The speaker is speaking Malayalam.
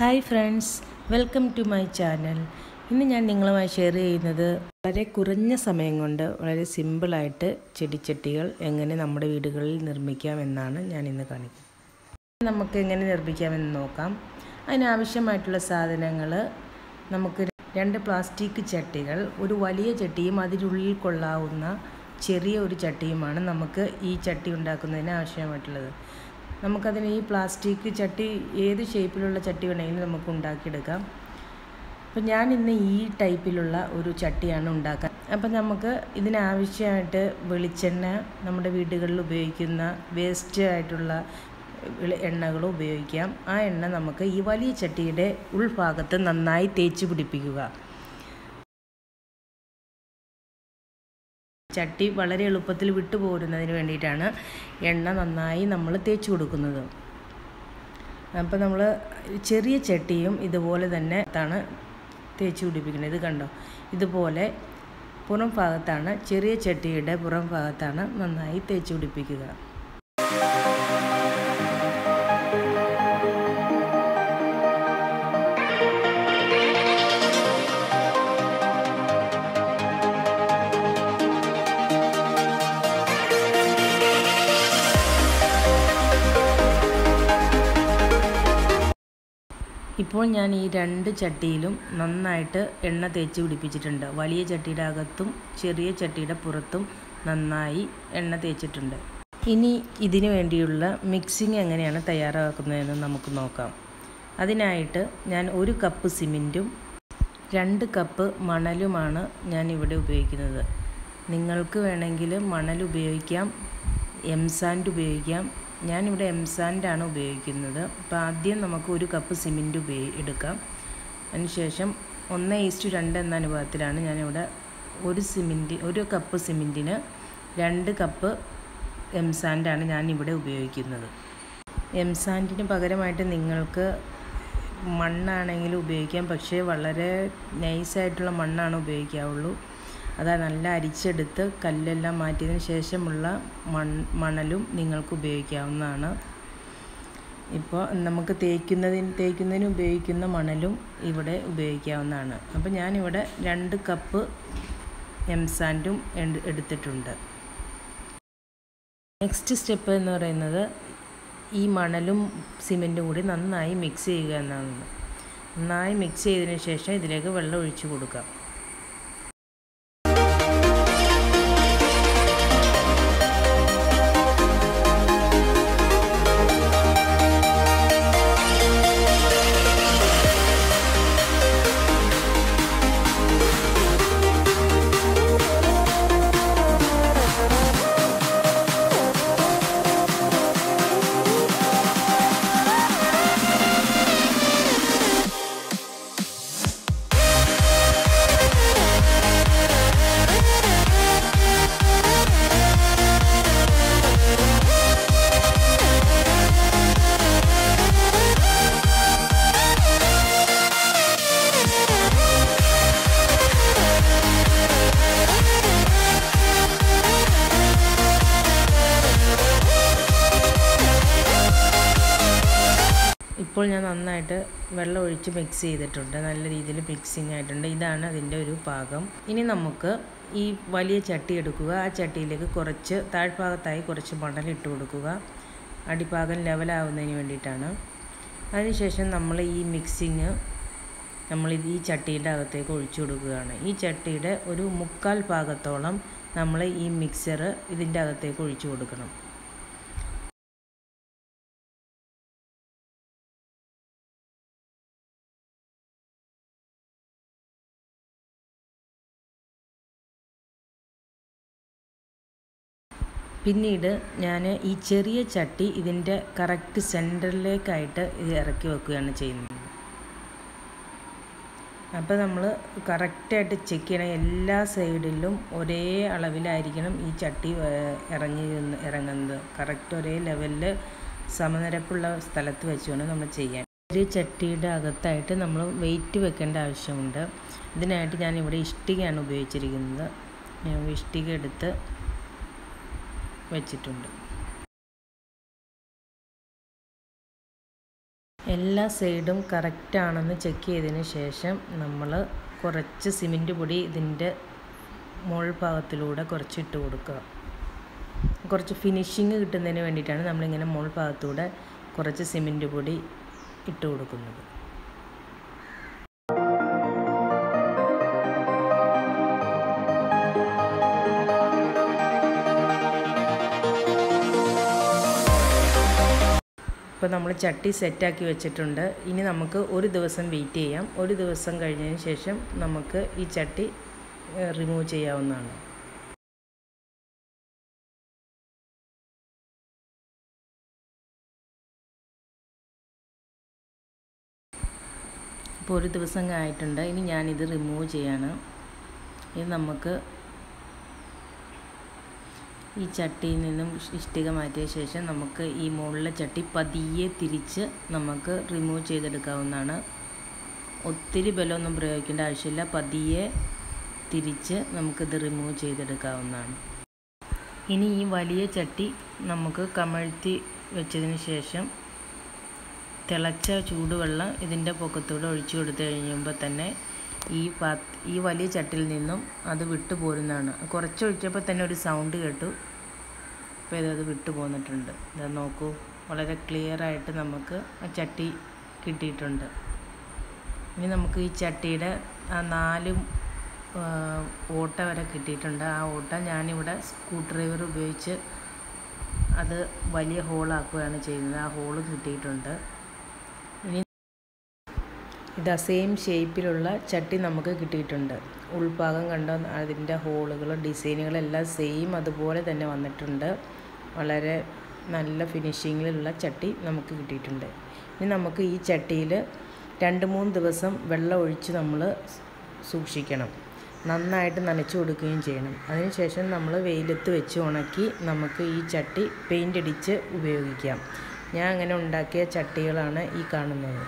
hi friends welcome to my channel ഇന്ന് ഞാൻ നിങ്ങളുമായി ഷെയർ ചെയ്യുന്നത് വളരെ കുറഞ്ഞ സമയം കൊണ്ട് വളരെ സിമ്പിളായിട്ട് ചെടിച്ചട്ടികൾ എങ്ങനെ നമ്മുടെ വീടുകളിൽ നിർമ്മിക്കാം എന്നാണ് ഞാൻ ഇന്ന് കാണിക്കുന്നത് നമുക്ക് എങ്ങനെ നിർമ്മിക്കാമെന്ന് നോക്കാം അതിനാവശ്യമായിട്ടുള്ള സാധനങ്ങൾ നമുക്ക് രണ്ട് പ്ലാസ്റ്റിക് ചട്ടികൾ ഒരു വലിയ ചട്ടിയും അതിനുള്ളിൽ കൊള്ളാവുന്ന ചെറിയ ഒരു ചട്ടിയുമാണ് നമുക്ക് ഈ ചട്ടി ഉണ്ടാക്കുന്നതിന് ആവശ്യമായിട്ടുള്ളത് നമുക്കതിന് ഈ പ്ലാസ്റ്റിക് ചട്ടി ഏത് ഷേപ്പിലുള്ള ചട്ടി വേണമെങ്കിലും നമുക്ക് ഉണ്ടാക്കിയെടുക്കാം അപ്പം ഞാൻ ഇന്ന് ഈ ടൈപ്പിലുള്ള ഒരു ചട്ടിയാണ് ഉണ്ടാക്കാൻ അപ്പം നമുക്ക് ഇതിനാവശ്യമായിട്ട് വെളിച്ചെണ്ണ നമ്മുടെ വീടുകളിൽ ഉപയോഗിക്കുന്ന വേസ്റ്റ് ആയിട്ടുള്ള എണ്ണകൾ ഉപയോഗിക്കാം ആ എണ്ണ നമുക്ക് ഈ വലിയ ചട്ടിയുടെ ഉൾഭാഗത്ത് നന്നായി തേച്ച് പിടിപ്പിക്കുക ചട്ടി വളരെ എളുപ്പത്തിൽ വിട്ടുപോരുന്നതിന് വേണ്ടിയിട്ടാണ് എണ്ണ നന്നായി നമ്മൾ തേച്ച് കൊടുക്കുന്നത് അപ്പോൾ നമ്മൾ ചെറിയ ചട്ടിയും ഇതുപോലെ തന്നെ താണ് തേച്ച് പിടിപ്പിക്കുന്നത് ഇത് കണ്ടോ ഇതുപോലെ പുറം ഭാഗത്താണ് ചെറിയ ചട്ടിയുടെ പുറം ഭാഗത്താണ് നന്നായി തേച്ച് പിടിപ്പിക്കുക ഇപ്പോൾ ഞാൻ ഈ രണ്ട് ചട്ടിയിലും നന്നായിട്ട് എണ്ണ തേച്ച് പിടിപ്പിച്ചിട്ടുണ്ട് വലിയ ചട്ടിയുടെ അകത്തും ചെറിയ ചട്ടിയുടെ പുറത്തും നന്നായി എണ്ണ തേച്ചിട്ടുണ്ട് ഇനി ഇതിനു വേണ്ടിയുള്ള മിക്സിങ് എങ്ങനെയാണ് തയ്യാറാക്കുന്നതെന്ന് നമുക്ക് നോക്കാം അതിനായിട്ട് ഞാൻ ഒരു കപ്പ് സിമെൻറ്റും രണ്ട് കപ്പ് മണലുമാണ് ഞാൻ ഇവിടെ ഉപയോഗിക്കുന്നത് നിങ്ങൾക്ക് വേണമെങ്കിൽ മണൽ ഉപയോഗിക്കാം എം സാൻഡ് ഉപയോഗിക്കാം ഞാനിവിടെ എം സാൻഡാണ് ഉപയോഗിക്കുന്നത് അപ്പോൾ ആദ്യം നമുക്ക് ഒരു കപ്പ് സിമെൻറ്റ് ഉപയോഗി എടുക്കാം അതിനുശേഷം ഒന്ന് ഈസ്റ്റ് രണ്ട് എന്ന അനുപാതത്തിലാണ് ഞാനിവിടെ ഒരു സിമെൻറ്റ് ഒരു കപ്പ് സിമെൻറ്റിന് രണ്ട് കപ്പ് എം സാൻഡാണ് ഞാനിവിടെ ഉപയോഗിക്കുന്നത് എം സാൻഡിന് പകരമായിട്ട് നിങ്ങൾക്ക് മണ്ണാണെങ്കിലും ഉപയോഗിക്കാം പക്ഷേ വളരെ നൈസായിട്ടുള്ള മണ്ണാണ് ഉപയോഗിക്കാവുള്ളൂ അതാ നല്ല അരിച്ചെടുത്ത് കല്ലെല്ലാം മാറ്റിയതിന് ശേഷമുള്ള മൺ മണലും നിങ്ങൾക്ക് ഉപയോഗിക്കാവുന്നതാണ് ഇപ്പോൾ നമുക്ക് തേക്കുന്നതിന് തേക്കുന്നതിന് ഉപയോഗിക്കുന്ന മണലും ഇവിടെ ഉപയോഗിക്കാവുന്നതാണ് അപ്പോൾ ഞാനിവിടെ രണ്ട് കപ്പ് എം സാൻഡും എടുത്തിട്ടുണ്ട് നെക്സ്റ്റ് സ്റ്റെപ്പ് എന്ന് പറയുന്നത് ഈ മണലും സിമെൻറ്റും കൂടി നന്നായി മിക്സ് ചെയ്യുക എന്നാണ് നന്നായി മിക്സ് ചെയ്തതിന് ശേഷം ഇതിലേക്ക് വെള്ളം ഒഴിച്ചു കൊടുക്കാം ഇപ്പോൾ ഞാൻ നന്നായിട്ട് വെള്ളം ഒഴിച്ച് മിക്സ് ചെയ്തിട്ടുണ്ട് നല്ല രീതിയിൽ മിക്സിങ് ആയിട്ടുണ്ട് ഇതാണ് അതിൻ്റെ ഒരു പാകം ഇനി നമുക്ക് ഈ വലിയ ചട്ടി എടുക്കുക ആ ചട്ടിയിലേക്ക് കുറച്ച് താഴ്ഭാഗത്തായി കുറച്ച് മണൽ ഇട്ട് കൊടുക്കുക അടിഭാഗം ലെവലാവുന്നതിന് വേണ്ടിയിട്ടാണ് അതിനുശേഷം നമ്മൾ ഈ മിക്സിങ് നമ്മൾ ഈ ചട്ടിയുടെ അകത്തേക്ക് ഒഴിച്ചു കൊടുക്കുകയാണ് ഈ ചട്ടിയുടെ ഒരു മുക്കാൽ ഭാഗത്തോളം നമ്മൾ ഈ മിക്സർ ഇതിൻ്റെ അകത്തേക്ക് ഒഴിച്ചു കൊടുക്കണം പിന്നീട് ഞാൻ ഈ ചെറിയ ചട്ടി ഇതിൻ്റെ കറക്റ്റ് സെൻറ്ററിലേക്കായിട്ട് ഇത് ഇറക്കി വെക്കുകയാണ് ചെയ്യുന്നത് അപ്പോൾ നമ്മൾ കറക്റ്റായിട്ട് ചെക്ക് ചെയ്യണം എല്ലാ സൈഡിലും ഒരേ അളവിലായിരിക്കണം ഈ ചട്ടി ഇറങ്ങി ഇറങ്ങുന്നത് കറക്റ്റ് ഒരേ ലെവലിൽ സമനിരപ്പുള്ള സ്ഥലത്ത് വെച്ചുകൊണ്ട് നമ്മൾ ചെയ്യാൻ ഒരു ചട്ടിയുടെ അകത്തായിട്ട് നമ്മൾ വെയിറ്റ് വെക്കേണ്ട ആവശ്യമുണ്ട് ഇതിനായിട്ട് ഞാൻ ഇവിടെ ഇഷ്ടികയാണ് ഉപയോഗിച്ചിരിക്കുന്നത് ഇഷ്ടിക എടുത്ത് വെച്ചിട്ടുണ്ട് എല്ലാ സൈഡും കറക്റ്റാണെന്ന് ചെക്ക് ചെയ്തതിന് ശേഷം നമ്മൾ കുറച്ച് സിമൻറ്റ് പൊടി ഇതിൻ്റെ മുകൾ ഭാഗത്തിലൂടെ കുറച്ച് ഇട്ട് കൊടുക്കുക കുറച്ച് ഫിനിഷിങ് കിട്ടുന്നതിന് വേണ്ടിയിട്ടാണ് നമ്മളിങ്ങനെ മുകൾ ഭാഗത്തൂടെ കുറച്ച് സിമൻറ്റ് പൊടി ഇട്ട് കൊടുക്കുന്നത് ഇപ്പോൾ നമ്മൾ ചട്ടി സെറ്റാക്കി വെച്ചിട്ടുണ്ട് ഇനി നമുക്ക് ഒരു ദിവസം വെയിറ്റ് ചെയ്യാം ഒരു ദിവസം കഴിഞ്ഞതിന് ശേഷം നമുക്ക് ഈ ചട്ടി റിമൂവ് ചെയ്യാവുന്നതാണ് ഇപ്പോൾ ഒരു ദിവസം ആയിട്ടുണ്ട് ഇനി ഞാനിത് റിമൂവ് ചെയ്യാണ് ഇത് നമുക്ക് ഈ ചട്ടിയിൽ നിന്നും ഇഷ്ടിക മാറ്റിയ ശേഷം നമുക്ക് ഈ മുകളിലെ ചട്ടി പതിയെ തിരിച്ച് നമുക്ക് റിമൂവ് ചെയ്തെടുക്കാവുന്നതാണ് ഒത്തിരി ബലമൊന്നും പ്രയോഗിക്കേണ്ട ആവശ്യമില്ല പതിയെ തിരിച്ച് നമുക്കിത് റിമൂവ് ചെയ്തെടുക്കാവുന്നതാണ് ഇനി ഈ വലിയ ചട്ടി നമുക്ക് കമഴ്ത്തി വെച്ചതിന് ശേഷം തിളച്ച ചൂടുവെള്ളം ഇതിൻ്റെ പൊക്കത്തൂടെ ഒഴിച്ചു കൊടുത്തു കഴിയുമ്പോൾ തന്നെ ഈ പാ ഈ വലിയ ചട്ടിയിൽ നിന്നും അത് വിട്ടു പോരുന്നതാണ് കുറച്ച് ഒഴിച്ചപ്പോൾ തന്നെ ഒരു സൗണ്ട് കേട്ടു ഇപ്പോൾ ഇതത് വിട്ടു പോന്നിട്ടുണ്ട് ഇത് നോക്കൂ വളരെ ക്ലിയർ ആയിട്ട് നമുക്ക് ആ ചട്ടി കിട്ടിയിട്ടുണ്ട് ഇനി നമുക്ക് ഈ ചട്ടിയുടെ ആ നാല് ഓട്ട വരെ കിട്ടിയിട്ടുണ്ട് ആ ഓട്ട ഞാനിവിടെ സ്ക്രൂ ഡ്രൈവർ ഉപയോഗിച്ച് അത് വലിയ ഹോളാക്കുകയാണ് ചെയ്യുന്നത് ആ ഹോള് കിട്ടിയിട്ടുണ്ട് ഇനി ഇതാ സെയിം ഷേപ്പിലുള്ള ചട്ടി നമുക്ക് കിട്ടിയിട്ടുണ്ട് ഉൾഭാഗം കണ്ട അതിൻ്റെ ഹോളുകൾ ഡിസൈനുകളെല്ലാം സെയിം അതുപോലെ തന്നെ വന്നിട്ടുണ്ട് വളരെ നല്ല ഫിനിഷിങ്ങിലുള്ള ചട്ടി നമുക്ക് കിട്ടിയിട്ടുണ്ട് ഇനി നമുക്ക് ഈ ചട്ടിയിൽ രണ്ട് മൂന്ന് ദിവസം വെള്ളം ഒഴിച്ച് നമ്മൾ സൂക്ഷിക്കണം നന്നായിട്ട് നനച്ചു കൊടുക്കുകയും ചെയ്യണം അതിനുശേഷം നമ്മൾ വെയിലത്ത് വെച്ച് ഉണക്കി നമുക്ക് ഈ ചട്ടി പെയിൻ്റ് അടിച്ച് ഉപയോഗിക്കാം ഞാൻ അങ്ങനെ ഉണ്ടാക്കിയ ചട്ടികളാണ് ഈ കാണുന്നത്